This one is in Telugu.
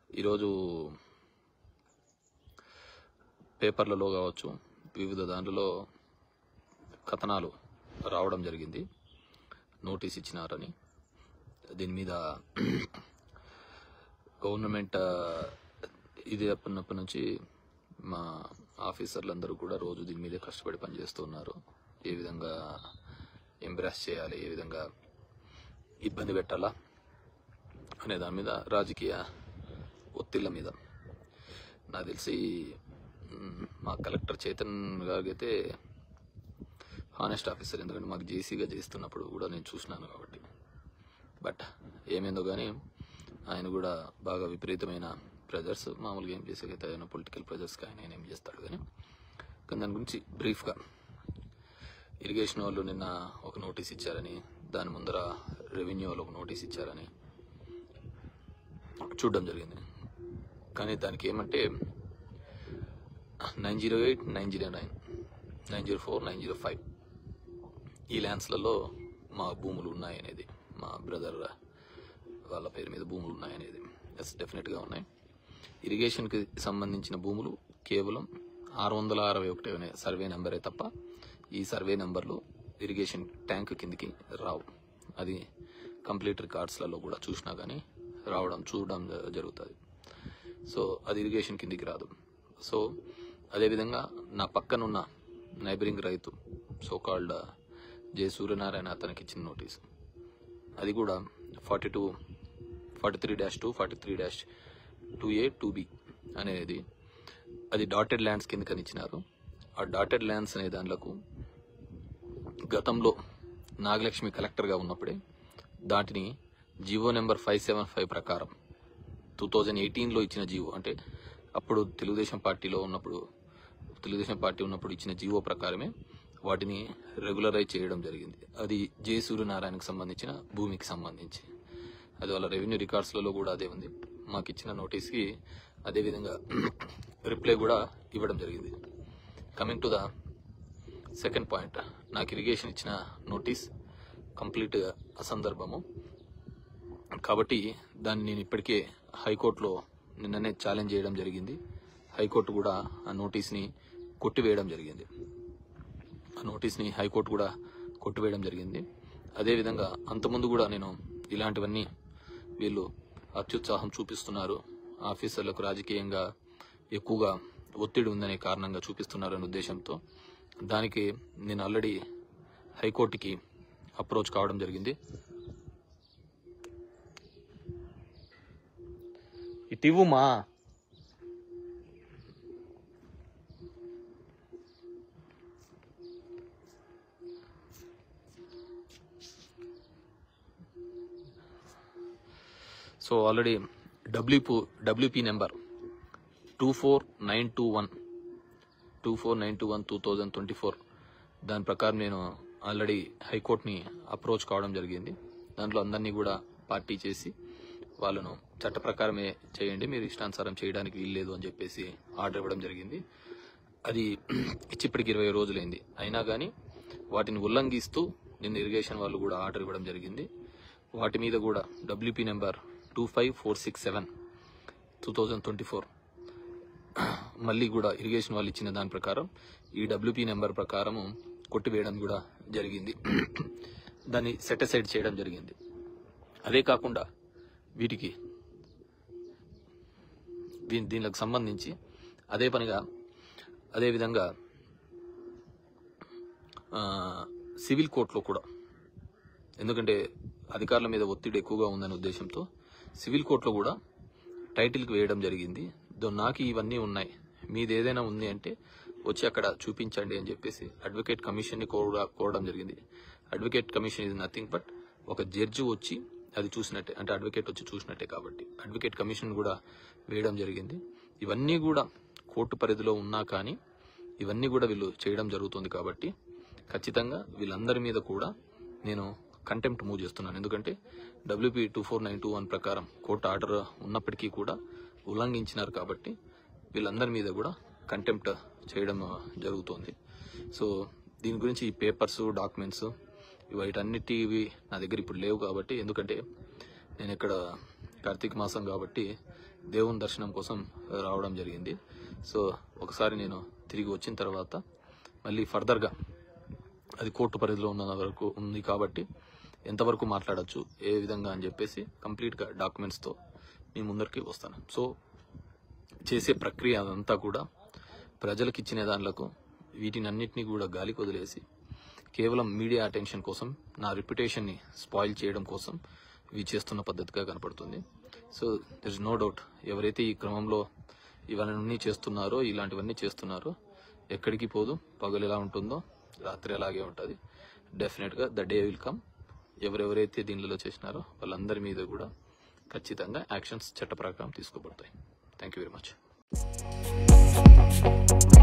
ఈరోజు పేపర్లలో కావచ్చు వివిధ దాంట్లో కథనాలు రావడం జరిగింది నోటీస్ ఇచ్చినారని దీని మీద గవర్నమెంట్ ఆ, ఇది అప్పటినప్పటి నుంచి మా ఆఫీసర్లందరూ కూడా రోజు దీని మీదే కష్టపడి పనిచేస్తున్నారు ఏ విధంగా ఎంబ్రాస్ చేయాలి ఏ విధంగా ఇబ్బంది పెట్టాలా అనే దాని మీద రాజకీయ ఒత్తిళ్ల మీద నాకు తెలిసి మ్, మా కలెక్టర్ చేతన్ గారికి అయితే హానెస్ట్ ఆఫీసర్ ఎందుకంటే మాకు జేసీగా చేస్తున్నప్పుడు కూడా నేను చూసినాను కాబట్టి బట్ ఏమైందో కానీ ఆయన కూడా బాగా విపరీతమైన ప్రెజర్స్ మామూలుగా ఏం చేసేకైతే ఆయన పొలిటికల్ ప్రెజర్స్కి ఆయన ఆయన ఏం చేస్తాడు కానీ కానీ దాని గురించి బ్రీఫ్గా ఇరిగేషన్ వాళ్ళు నిన్న ఒక నోటీస్ ఇచ్చారని దాని ముందర రెవెన్యూ వాళ్ళు ఒక నోటీస్ ఇచ్చారని చూడడం జరిగింది కానీ దానికి ఏమంటే nine zero eight nine zero nine nine zero four nine zero five ఈ ల్యాండ్స్లలో మా భూములు ఉన్నాయనేది మా బ్రదర్ వాళ్ళ పేరు మీద భూములు ఉన్నాయనేది ఎస్ డెఫినెట్గా ఉన్నాయి ఇరిగేషన్కి సంబంధించిన భూములు కేవలం ఆరు వందల అరవై ఒకటి అనే సర్వే నెంబరే తప్ప ఈ సర్వే నెంబర్లు ఇరిగేషన్ ట్యాంక్ కిందికి రావు అది కంప్లీట్ రికార్డ్స్లలో కూడా చూసినా కానీ రావడం చూడడం జ- జరుగుతుంది సో అది ఇరిగేషన్ కిందికి రాదు సో అదేవిధంగా నా పక్కనున్న నైబరింగ్ రైతు సో కాల్డ్ జే సూర్యనారాయణ అతనికి ఇచ్చిన నోటీస్ అది కూడా forty two forty three dash two forty three dash two A two B అనేది అది డాటెడ్ ల్యాండ్స్ కిందకని ఇచ్చినారు ఆ డాటెడ్ ల్యాండ్స్ అనే దాంట్లకు గతంలో నాగలక్ష్మి కలెక్టర్గా ఉన్నప్పుడే దాటిని GO number five seven five ప్రకారం టూ థౌజండ్ ఎయిటీన్లో ఇచ్చిన జీవో అంటే అప్పుడు తెలుగుదేశం పార్టీలో ఉన్నప్పుడు తెలుగుదేశం పార్టీ ఉన్నప్పుడు ఇచ్చిన జీవో ప్రకారమే వాటిని రెగ్యులరైజ్ చేయడం జరిగింది అది జే సూర్యనారాయణకు సంబంధించిన భూమికి సంబంధించి అది వాళ్ళ రెవెన్యూ రికార్డ్స్లలో కూడా అదే ఉంది మాకు ఇచ్చిన నోటీస్కి అదే విధంగా రిప్లై కూడా ఇవ్వడం జరిగింది coming to the second point నాకు ఇరిగేషన్ ఇచ్చిన నోటీస్ కంప్లీట్ అసందర్భము కాబట్టి దాన్ని నేను ఇప్పటికే హైకోర్టులో నిన్ననే ఛాలెంజ్ చేయడం జరిగింది హైకోర్టు కూడా ఆ నోటీస్ని కొట్టివేయడం జరిగింది ఆ నోటీస్ని హైకోర్టు కూడా కొట్టివేయడం జరిగింది అదేవిధంగా అంతకుముందు కూడా నేను ఇలాంటివన్నీ వీళ్ళు అత్యుత్సాహం చూపిస్తున్నారు ఆఫీసర్లకు రాజకీయంగా ఎక్కువగా ఒత్తిడి ఉందనే కారణంగా చూపిస్తున్నారనే ఉద్దేశంతో దానికి నేను ఆల్రెడీ హైకోర్టుకి అప్రోచ్ కావడం జరిగింది ఇటివు మా సో ఆల్రెడీ డబ్ల్యూపు WP number two four nine two one two four nine two one two thousand twenty four దాని ప్రకారం నేను ఆల్రెడీ హైకోర్టుని అప్రోచ్ కావడం జరిగింది దాంట్లో అందరినీ కూడా పార్టీ చేసి వాళ్ళను చట్ట ప్రకారమే చేయండి మీరు ఇష్టానుసారం చేయడానికి వీల్లేదు అని చెప్పేసి ఆర్డర్ ఇవ్వడం జరిగింది అది ఇచ్చి ఇప్పటికి ఇరవై రోజులైంది అయినా కానీ వాటిని ఉల్లంఘిస్తూ నిన్న ఇరిగేషన్ వాళ్ళు కూడా ఆర్డర్ ఇవ్వడం జరిగింది వాటి మీద కూడా WP number two five four six seven two thousand twenty four మళ్ళీ కూడా ఇరిగేషన్ వాళ్ళు ఇచ్చిన దాని ప్రకారం ఈ డబ్ల్యూపీ నెంబర్ ప్రకారము కొట్టివేయడం కూడా జరిగింది దాన్ని సెటిసైడ్ చేయడం జరిగింది అదే కాకుండా వీటికి దీని దీనికి సంబంధించి అదే పనిగా అదే విధంగా ఆ, సివిల్ కోర్టులో కూడా ఎందుకంటే అధికారుల మీద ఒత్తిడి ఎక్కువగా ఉందనే ఉద్దేశంతో సివిల్ కోర్టులో కూడా టైటిల్కి వేయడం జరిగింది దో నాకు ఇవన్నీ ఉన్నాయి మీది ఏదైనా ఉంది అంటే వచ్చి అక్కడ చూపించండి అని చెప్పేసి అడ్వకేట్ కమిషన్ని కోర కోరడం జరిగింది అడ్వకేట్ కమిషన్ ఇది నథింగ్ బట్ ఒక జడ్జి వచ్చి అది చూసినట్టే అంటే అడ్వకేట్ వచ్చి చూసినట్టే కాబట్టి అడ్వకేట్ కమిషన్ కూడా వేయడం జరిగింది ఇవన్నీ కూడా కోర్టు పరిధిలో ఉన్నా కానీ ఇవన్నీ కూడా వీళ్ళు చేయడం జరుగుతుంది కాబట్టి ఖచ్చితంగా వీళ్ళందరి మీద కూడా నేను కంటెంప్ట్ మూవ్ చేస్తున్నాను ఎందుకంటే WP two four nine two one ప్రకారం కోర్టు ఆర్డర్ ఉన్నప్పటికీ కూడా ఉల్లంఘించినారు కాబట్టి వీళ్ళందరి మీద కూడా కంటెంప్ట్ చేయడం జరుగుతోంది సో దీని గురించి ఈ పేపర్స్ డాక్యుమెంట్స్ వీటన్నిటివి నా దగ్గర ఇప్పుడు లేవు కాబట్టి ఎందుకంటే నేను ఇక్కడ కార్తీక మాసం కాబట్టి దేవుని దర్శనం కోసం రావడం జరిగింది సో ఒకసారి నేను తిరిగి వచ్చిన తర్వాత మళ్ళీ ఫర్దర్గా అది కోర్టు పరిధిలో ఉన్న వరకు ఉంది కాబట్టి ఎంతవరకు మాట్లాడొచ్చు ఏ విధంగా అని చెప్పేసి కంప్లీట్గా డాక్యుమెంట్స్తో మీ ముందరికి వస్తాను సో చేసే ప్రక్రియ అదంతా కూడా ప్రజలకు ఇచ్చిన దానిలకు వీటిని అన్నిటినీ కూడా గాలికి వదిలేసి కేవలం మీడియా అటెన్షన్ కోసం నా రిప్యుటేషన్ని స్పాయిల్ చేయడం కోసం ఇవి చేస్తున్న పద్ధతిగా కనపడుతుంది so there is no doubt ఎవరైతే ఈ క్రమంలో ఇవన్నీ చేస్తున్నారో ఇలాంటివన్నీ చేస్తున్నారో ఎక్కడికి పోదు పగలు ఎలా ఉంటుందో రాత్రి అలాగే ఉంటుంది డెఫినెట్గా ద డే విల్ కమ్ ఎవరెవరైతే దీనిలో చేసినారో వాళ్ళందరి మీద కూడా ఖచ్చితంగా యాక్షన్స్ చట్ట ప్రకారం తీసుకోబడతాయి థ్యాంక్ యూ వెరీ మచ్